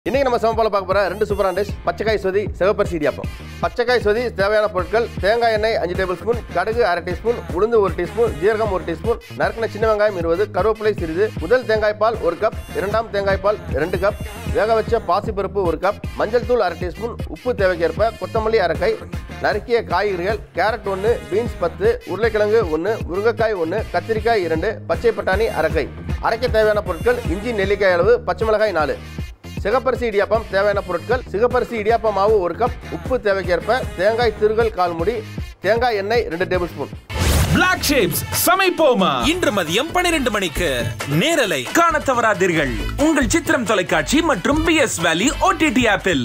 இன்னைக்கு நம்ம சமப்பால பார்க்க போற ரெண்டு சூப்பரான டிஷ் பச்சைக்காய் சொதி சிவப்பரிசி இடியாப்பம் பச்சைக்காய் சொதி தேவையான பொருட்கள் தேங்காய் எண்ணெய் அஞ்சு டேபிள் ஸ்பூன் கடுகு அரை டீஸ்பூன் உளுந்து ஒரு டீஸ்பூன் ஜீரகம் ஒரு டீஸ்பூன் நறுக்கின சின்ன வெங்காயம் இருபது கருவேப்பிலை சிறிது முதல் தேங்காய் பால் ஒரு கப் இரண்டாம் தேங்காய் பால் ரெண்டு கப் வேக வச்ச பாசிப்பருப்பு ஒரு கப் மஞ்சள் தூள் அரை டீஸ்பூன் உப்பு தேவைக்கேற்ப கொத்தமல்லி அரை கை நறுக்கிய காய்கறிகள் கேரட் ஒன்று பீன்ஸ் பத்து உருளைக்கிழங்கு ஒன்று முருங்கைக்காய் ஒன்று கத்திரிக்காய் இரண்டு பச்சை பட்டாணி அரை கை அரைக்க தேவையான பொருட்கள் இஞ்சி நெல்லிக்காய் அளவு பச்சை மிளகாய் நாலு சிகப்பரிசி இடியாப்பம் தேவையான பொருட்கள் சிகப்பரிசி இடியாப்ப மாவு ஒரு கப் உப்பு தேவைக்கேற்ப தேங்காய் திருகல் கால் முடி தேங்காய் எண்ணெய் ரெண்டு டேபிள் ஸ்பூன் பிளாக் ஷேப்ஸ் சமைப்போமா இன்று மதியம் 12 மணிக்கு நேரலை காணத் தவறாதீர்கள் உங்கள் சித்திரம் தொலைக்காட்சி மற்றும் பி எஸ் வேலி ஓடிடி ஆப்பில்